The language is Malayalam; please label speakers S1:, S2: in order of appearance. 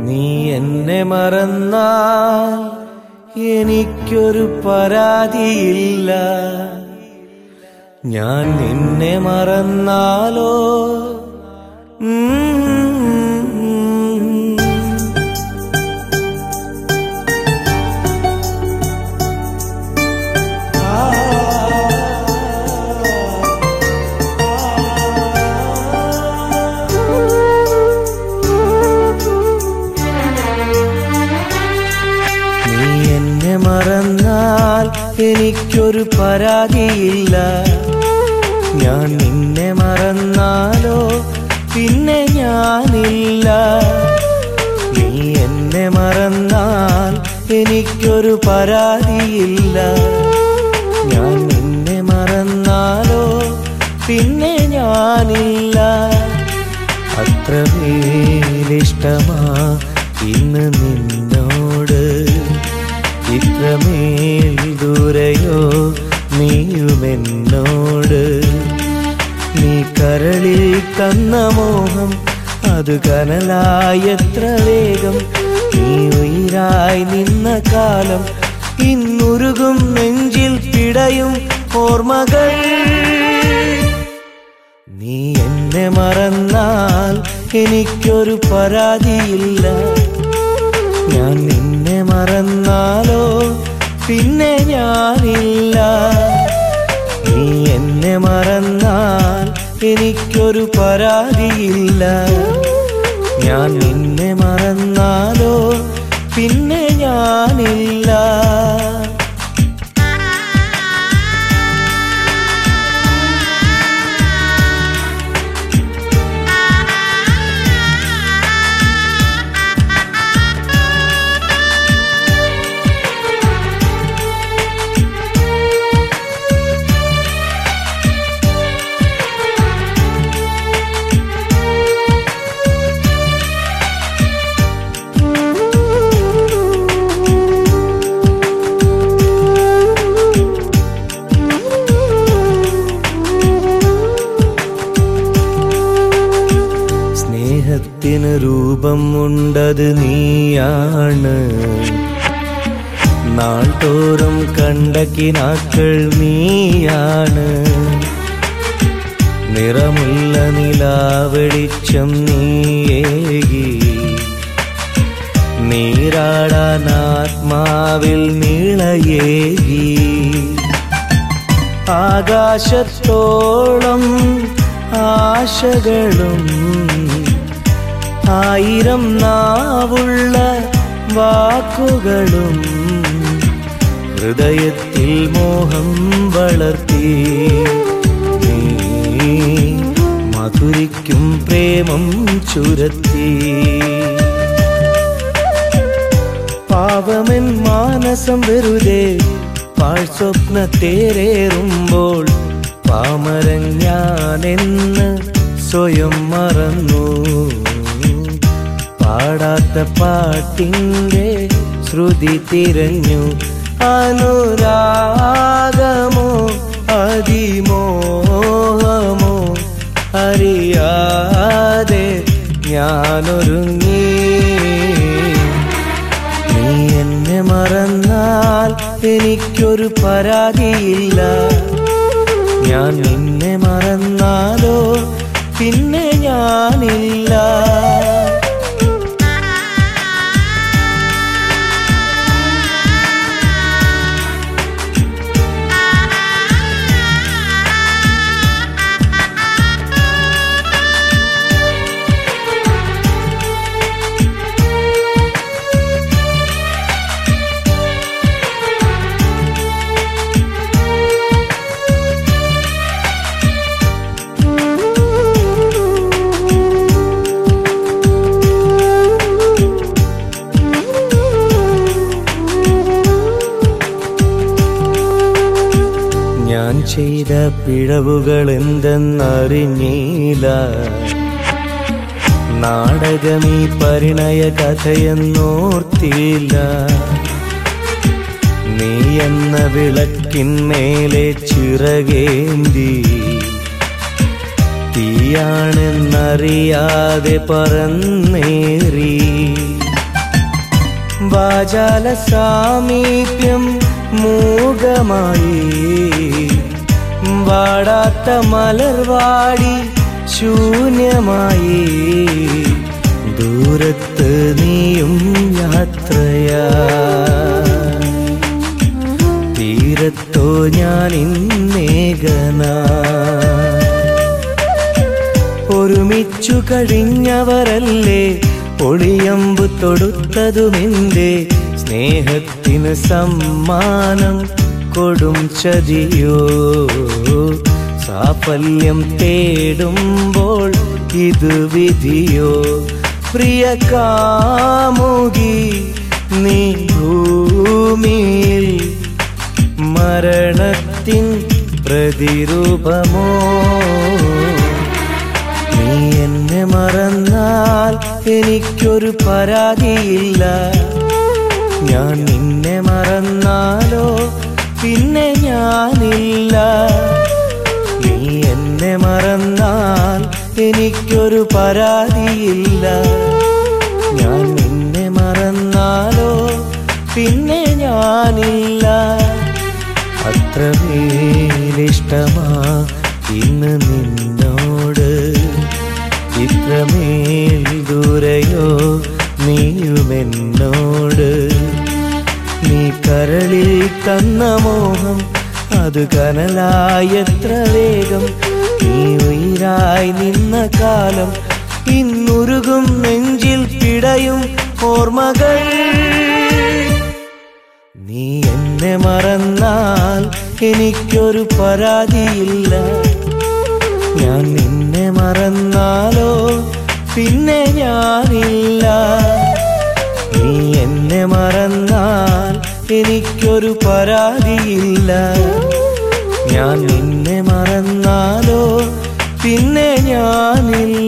S1: നീ എന്നെ മറന്നാൽ എനിക്കൊരു പരാതിയില്ല ഞാൻ നിന്നെ മറന്നാലോ ഉം. നീ എന്നെ മറന്നാൽ എനിക്കൊരു പരാതിയില്ല ഞാൻ നിന്നെ മറന്നാലോ പിന്നെ ഞാനില്ല നീ എന്നെ മറന്നാൽ എനിക്കൊരു പരാതിയില്ല ഞാൻ നിന്നെ മറന്നാലോ പിന്നെ ഞാനില്ല അത്രമേലിഷ്ടമാ ഇന്ന് നിന്നോട് ഇത്രമേൽ ദൂരയോ നീയുമെന്നോട് നീ കരളിൽ തന്ന മോഹം അത് കനലായത്ര വേഗം നീ ഉയരായി നിന്ന കാലം ഇന്നുരുകും നെഞ്ചിൽ പിടയും ഓർമ്മകൾ നീ എന്നെ മറന്നാൽ എനിക്കൊരു പരാതിയില്ല ഞാൻ നിന്നെ മറന്നാലോ പിന്നെ ഞാനില്ല നീ എന്നെ മറന്നാൽ എനിക്കൊരു പരാതിയില്ല ഞാൻ നിന്നെ മറന്നാലോ പിന്നെ ഞാനില്ല സ്നേഹത്തിന് രൂപം ഉണ്ടത് നീയാണ് നാൾ തോറും കണ്ട കിനാക്കൾ നീയാണ് നിറമുള്ള നിലാവെളിച്ചം നീയേകി നീരാടാൻ ആത്മാവിൽ നീളയേകി ആകാശത്തോളം ആശകളും ആയിരം നാവുള്ള വാക്കുകളും ഹൃദയത്തിൽ മോഹം വളർത്തി നീ മധുരിക്കും പ്രേമം ചുരത്തി പാവമൻ മാനസം വെറുതെ പാഴ്സ്വപ്നത്തേറേറുമ്പോൾ പാമരൻ ഞാനെന്ന് സ്വയം മറന്നു പാടാത്ത പാട്ടിൻ്റെ ശ്രുതി തിരഞ്ഞു അനുരാഗമോ അതിമോഹമോ അറിയാതെ ഞാനൊരുങ്ങി നീ എന്നെ മറന്നാൽ എനിക്കൊരു പരാതിയില്ല ഞാൻ നിന്നെ മറന്നാലോ പിന്നെ ഞാനില്ല ഞാൻ ചെയ്ത പിഴവുകൾ എന്തെന്നറിഞ്ഞില്ല നാടകമീ പരിണയ കഥയെന്നോർത്തില്ല നീ എന്ന വിളക്കിന്മേലെ ചിറകേന്തി തീയാണെന്നറിയാതെ പറന്നേറി വാചാല സാമീപ്യം മൂകമായി വാടാത്ത മലർവാടി ശൂന്യമായി ദൂരത്ത് നീയും യാത്രയാ തീരത്തോ ഞാൻ ഇന്നേകനാ ഒരുമിച്ചു കഴിഞ്ഞവരല്ലേ ഒളിയമ്പ് തൊടുത്തതുമെന്റെ സ്നേഹത്തിന് സമ്മാനം കൊടും ചതിയോ സാഫല്യം തേടുമ്പോൾ ഇത് വിധിയോ പ്രിയ കാമുകി നീ ഭൂമിയിൽ മരണത്തിൻ പ്രതിരൂപമോ നീ എന്നെ മറന്നാൽ എനിക്കൊരു പരാതിയില്ല ഞാൻ നിന്നെ മറന്നാലോ പിന്നെ ഞാനില്ല നീ എന്നെ മറന്നാൽ എനിക്കൊരു പരാതിയില്ല ഞാൻ നിന്നെ മറന്നാലോ പിന്നെ ഞാനില്ല അത്രമേലിഷ്ടമാ ഇന്ന് നിന്നോട് ഇത്രമേൽ ദൂരയോ നീയുമെന്നോട് നീ കരളിൽ തന്ന മോഹം അത് കനലായി എത്ര വേഗം നീ ഉയരായി നിന്ന കാലം ഇന്നുരുകും നെഞ്ചിൽ പിടയും ഓർമ്മകൾ നീ എന്നെ മറന്നാൽ എനിക്കൊരു പരാതിയില്ല ഞാൻ നിന്നെ മറന്നാലോ പിന്നെ ഞാനില്ല നീ എന്നെ മറന്നാൽ എനിക്കൊരു പരാതിയില്ല ഞാൻ നിന്നെ മറന്നാലോ പിന്നെ ഞാനില്ല